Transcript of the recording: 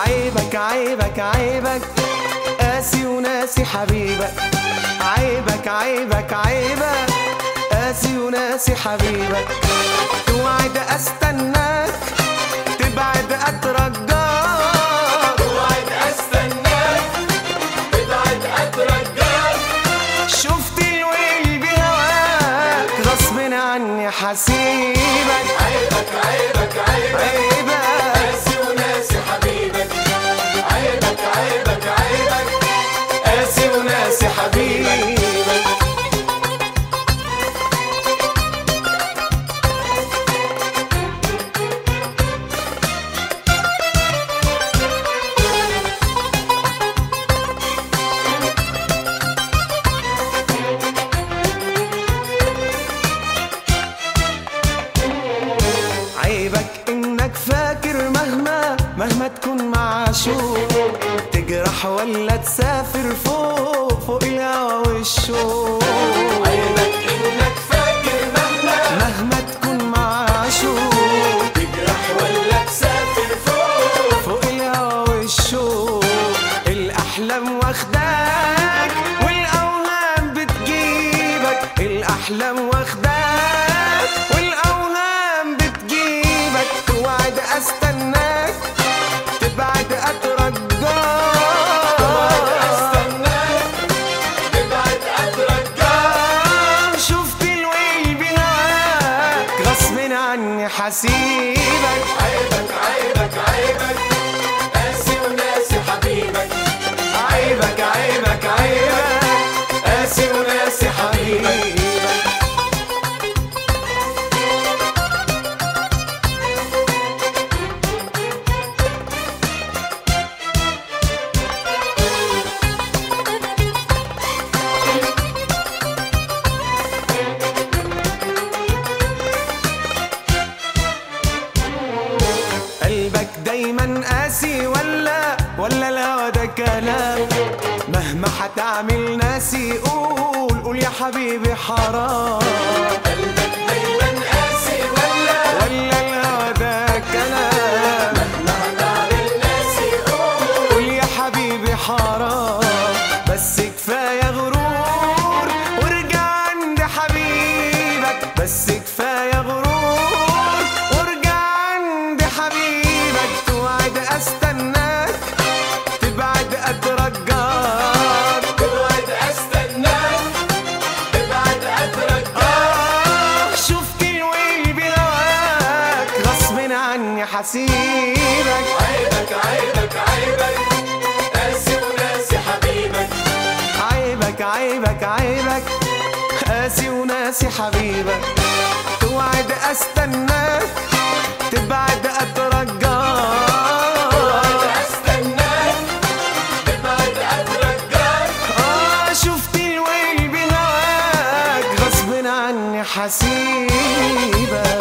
عيبك عيبك عيبك قاسي وناسي حبيبك عيبك عيبك عيبك قاسي وناسي حبيبك توعد استناك تبعد اترجاك توعد استناك تبعد اترجاك شفت الويل بهواك غصب عني حسيبك عيبك عيبك عيبك عيبك قاسي وناسي حبيبك عيبك عيبك عيبك قاسي وناسي حبيبك عيبك انك فاكر مهما مهما تكون معشوق تجرح ولا تسافر فوق فوق الهوا والشوق عيبك انك فاكر مهما مهما تكون معشوق تجرح ولا تسافر فوق فوق الهوا والشوق الاحلام واخداك والاوهام بتجيبك الاحلام واخداك والاوهام بتجيبك توعد استناك تبعد اترجاك استناك تبعد اترجاك آه، شفت الويل بهواك غصب عني حسيبك عيبك عيبك عيبك قاسي وناسي حبيبك عيبك عيبك عيبك قاسي وناسي حبيبك قلبك دايما قاسي ولا ولا الهوى ده كلام مهما هتعمل ناسي قول قول يا حبيبي حرام قلبك دايما قاسي ولا ولا الهوى ده كلام مهما تعمل ناسي قول قول يا حبيبي حرام بس كفايه غرور وارجع عند حبيبك بس كفايه غرور وارجع عند حبيبك توعد استناك تبعد اترجاك تبعد استناك تبعد اترجاك آه شفت الويل بهواك غصب عني حسيبك عيبك عيبك عيبك قاسي وناسي حبيبك عيبك عيبك عيبك قاسي وناسي حبيبك توعد استناك تبعد اترجاك استناك تبعد اترجاك اه شفت الويل بهواك غصب عني حسيبك